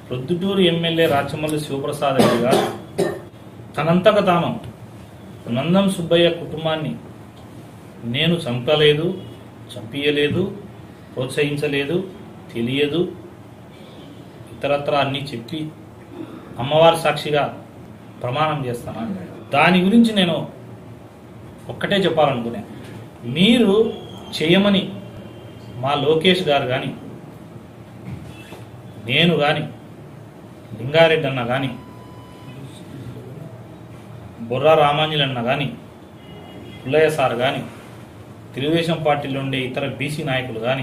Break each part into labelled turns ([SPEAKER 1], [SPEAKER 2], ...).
[SPEAKER 1] Proddatur MLA Rachamalli Sivaprasad Reddy garu తనంతక తాను నందం సుబ్బయ్య కుటుంబాన్ని నేను చంపలేదు చంపియలేదు ప్రోత్సహించలేదు తెలియదు ఇతరత్ర అన్నీ చెప్పి అమ్మవారి సాక్షిగా ప్రమాణం చేస్తాను దాని గురించి నేను ఒక్కటే చెప్పాలనుకునే మీరు చేయమని మా లోకేష్ గారు కానీ నేను కానీ లింగారెడ్డి అన్న కానీ బొర్రా రామాంజలి అన్న కానీ పుల్లయ్య సార్ కానీ తెలుగుదేశం పార్టీలో ఉండే ఇతర బీసీ నాయకులు కానీ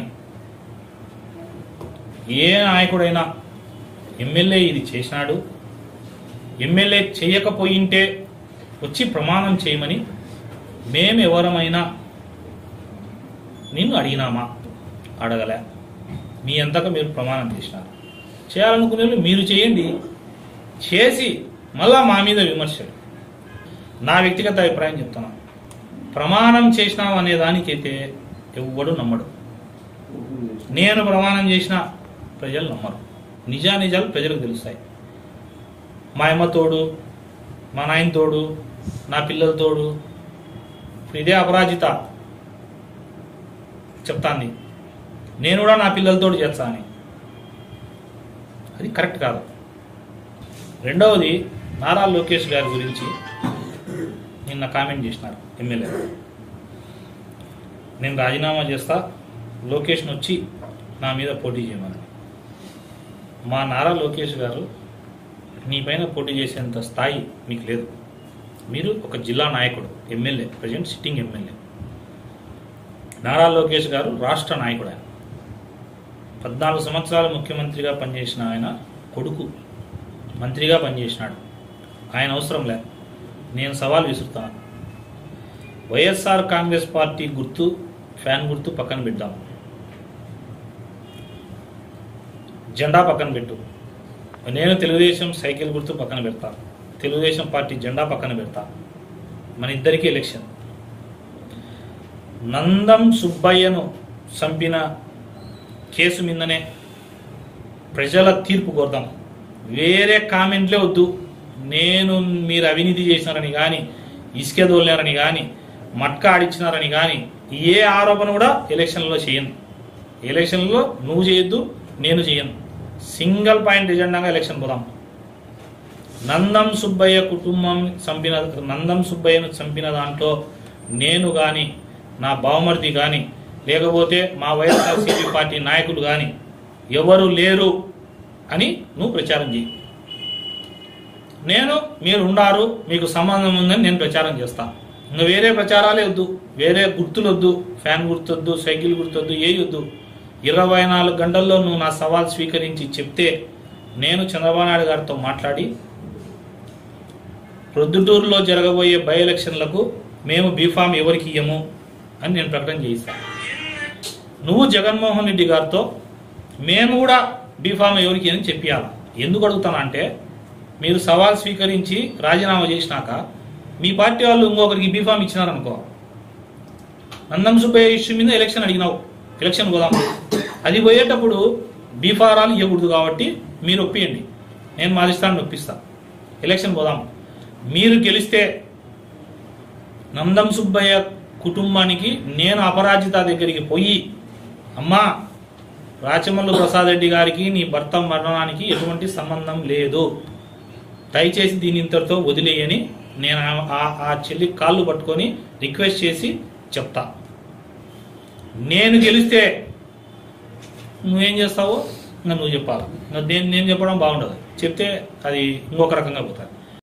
[SPEAKER 1] ఏ నాయకుడైనా ఎమ్మెల్యే ఇది చేసినాడు ఎమ్మెల్యే చేయకపోయింటే వచ్చి ప్రమాణం చేయమని మేము ఎవరమైనా నిన్ను అడిగినామా అడగలే మీ అంతగా మీరు ప్రమాణం చేసినారు చేయాలనుకునే వాళ్ళు మీరు చేయండి చేసి మళ్ళా మా మీద విమర్శలు నా వ్యక్తిగత అభిప్రాయం చెప్తున్నా ప్రమాణం చేసినాం అనే దానికైతే ఎవ్వడు నమ్మడు నేను ప్రమాణం చేసిన ప్రజలు నమ్మరు నిజానిజాలు ప్రజలకు తెలుస్తాయి మా అమ్మ తోడు మా నాయన తోడు నా పిల్లల తోడు ఇప్పుడు ఇదే అపరాజిత చెప్తాంది నేను కూడా నా పిల్లలతోడు చేస్తా అని అది కరెక్ట్ కాదు రెండవది నారా లోకేష్ గారి గురించి నిన్న కామెంట్ చేసినారు ఎమ్మెల్యే నేను రాజీనామా చేస్తా లోకేష్ని వచ్చి నా మీద పోటీ చేయమని మా నారా లోకేష్ గారు నీ పైన పోటీ చేసేంత స్థాయి మీకు లేదు మీరు ఒక జిల్లా నాయకుడు MLA present sitting MLA Nara Lokesh garu రాష్ట్ర నాయకుడు ఆయన పద్నాలుగు సంవత్సరాలు ముఖ్యమంత్రిగా పనిచేసిన ఆయన కొడుకు మంత్రిగా పనిచేసినాడు ఆయన అవసరం లే నేను సవాల్ విసురుతాను వైఎస్ఆర్ కాంగ్రెస్ పార్టీ గుర్తు ఫ్యాన్ గుర్తు పక్కన పెడదాం జెండా పక్కన పెట్టు నేను తెలుగుదేశం సైకిల్ గుర్తు పక్కన పెడతా తెలుగుదేశం పార్టీ జెండా పక్కన పెడతా మన ఇద్దరికి ఎలక్షన్ నందం సుబ్బయ్యను చంపిన కేసు మీదనే ప్రజల తీర్పు కోరుదాం వేరే కామెంట్లే వద్దు నేను మీరు అవినీతి చేసినారని కానీ ఇసుక దోలినారని కానీ మట్కా ఆడిచ్చినారని కానీ ఏ ఆరోపణ కూడా ఎలక్షన్లో చేయను ఎలక్షన్లో నువ్వు చేయొద్దు నేను చేయను సింగిల్ పాయింట్ ఎజెండాగా ఎలక్షన్ పోదాం నందం సుబ్బయ్య కుటుంబం చంపిన నందం సుబ్బయ్యను చంపిన దాంట్లో నేను కానీ నా బావమర్ది కానీ లేకపోతే మా వైఎస్ఆర్సీపీ పార్టీ నాయకులు కానీ ఎవరు లేరు అని నువ్వు ప్రచారం చేయి నేను మీరు ఉండారు మీకు సంబంధం ఉందని నేను ప్రచారం చేస్తా ఇంకా వేరే ప్రచారాలే వద్దు వేరే గుర్తులు వద్దు ఫ్యాన్ గుర్తొద్దు సైకిల్ గుర్తొద్దు ఏ వద్దు ఇరవై నాలుగు గంటల్లో నువ్వు నా సవాల్ స్వీకరించి చెప్తే నేను చంద్రబాబు నాయుడు గారితో మాట్లాడి ప్రొద్దుటూరులో జరగబోయే బై ఎలక్షన్లకు మేము బీఫామ్ ఎవరికి ఇయ్యము అని నేను ప్రకటన చేయిస్తాను నువ్వు జగన్మోహన్ రెడ్డి గారితో మేము కూడా బీఫామ్ ఎవరికి అని చెప్పియాలి ఎందుకు అడుగుతాను అంటే మీరు సవాల్ స్వీకరించి రాజీనామా చేసినాక మీ పార్టీ వాళ్ళు ఇంకొకరికి బీఫామ్ ఇచ్చినారనుకో నందం సుబ్బయ్య ఇష్యూ మీద ఎలక్షన్ అడిగినావు ఎలక్షన్ పోదాం అది పోయేటప్పుడు బీఫారాలు ఇవ్వకూడదు కాబట్టి మీరు ఒప్పియండి నేను మా అధిష్టాన్ని ఒప్పిస్తా ఎలక్షన్ పోదాం మీరు గెలిస్తే నందం సుబ్బయ్య కుటుంబానికి నేను అపరాజిత దగ్గరికి పోయి అమ్మా రాచమల్లు ప్రసాద్ రెడ్డి గారికి నీ భర్త మరణానికి ఎటువంటి సంబంధం లేదు దయచేసి దీని ఇంతటితో వదిలేయని నేను ఆ- ఆ- ఆ చెల్లి కాళ్ళు పట్టుకొని రిక్వెస్ట్ చేసి చెప్తా నేను గెలిస్తే నువ్వేం చేస్తావో ఇంకా నువ్వు చెప్పాలి ఇంకా నేను నేను చెప్పడం బాగుండదు చెప్తే అది ఇంకొక రకంగా పోతుంది